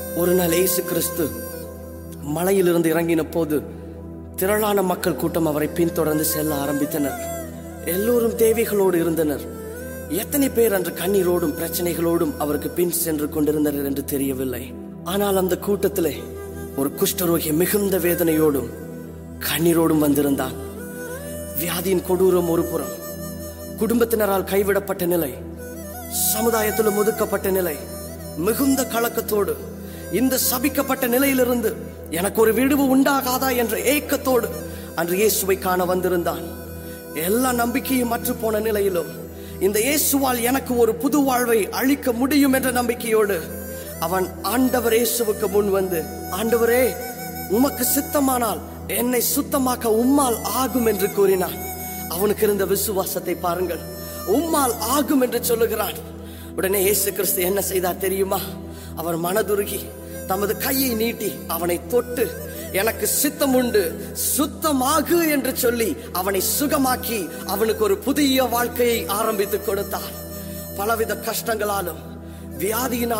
ஒரு நாள் இயேசு கிறிஸ்து மலையிலிருந்து இறங்கின போது திரளான மக்கள் கூட்டம் அவரை பின்தொடர்ந்து செல்ல ஆரம்பித்தனர் எல்லோரும் தேவைகளோடு இருந்தனர் எத்தனை பேர் அன்று கண்ணீரோடும் பிரச்சனைகளோடும் அவருக்கு பின் சென்று கொண்டிருந்தனர் என்று தெரியவில்லை ஆனால் அந்த கூட்டத்திலே ஒரு குஷ்டரோகி மிகுந்த வேதனையோடும் கண்ணீரோடும் வந்திருந்தான் வியாதியின் கொடூரம் ஒரு புறம் குடும்பத்தினரால் கைவிடப்பட்ட நிலை சமுதாயத்திலும் ஒதுக்கப்பட்ட நிலை மிகுந்த கலக்கத்தோடு இந்த சபிக்கப்பட்ட நிலையிலிருந்து எனக்கு ஒரு விடுவு உண்டாகாதா என்ற ஏக்கத்தோடு அன்று இயேசுவை காண வந்திருந்தான் எல்லா நம்பிக்கையும் அற்று போன நிலையிலும் இந்த இயேசுவால் எனக்கு ஒரு புது வாழ்வை அளிக்க முடியும் என்ற நம்பிக்கையோடு அவன் ஆண்டவர் இயேசுவுக்கு முன் வந்து ஆண்டவரே உமக்கு சித்தமானால் என்னை சுத்தமாக்க உம்மால் ஆகும் என்று கூறினான் அவனுக்கு இருந்த விசுவாசத்தை பாருங்கள் உம்மால் ஆகும் என்று சொல்லுகிறான் உடனே இயேசு கிறிஸ்து என்ன செய்தார் தெரியுமா அவர் மனதுருகி தமது கையை நீட்டி அவனை தொட்டு எனக்கு சித்தம் உண்டு சுத்தமாகு என்று சொல்லி அவனை சுகமாக்கி அவனுக்கு ஒரு புதிய வாழ்க்கையை ஆரம்பித்து கொடுத்தார் பலவித கஷ்டங்களாலும் வியாதியினால்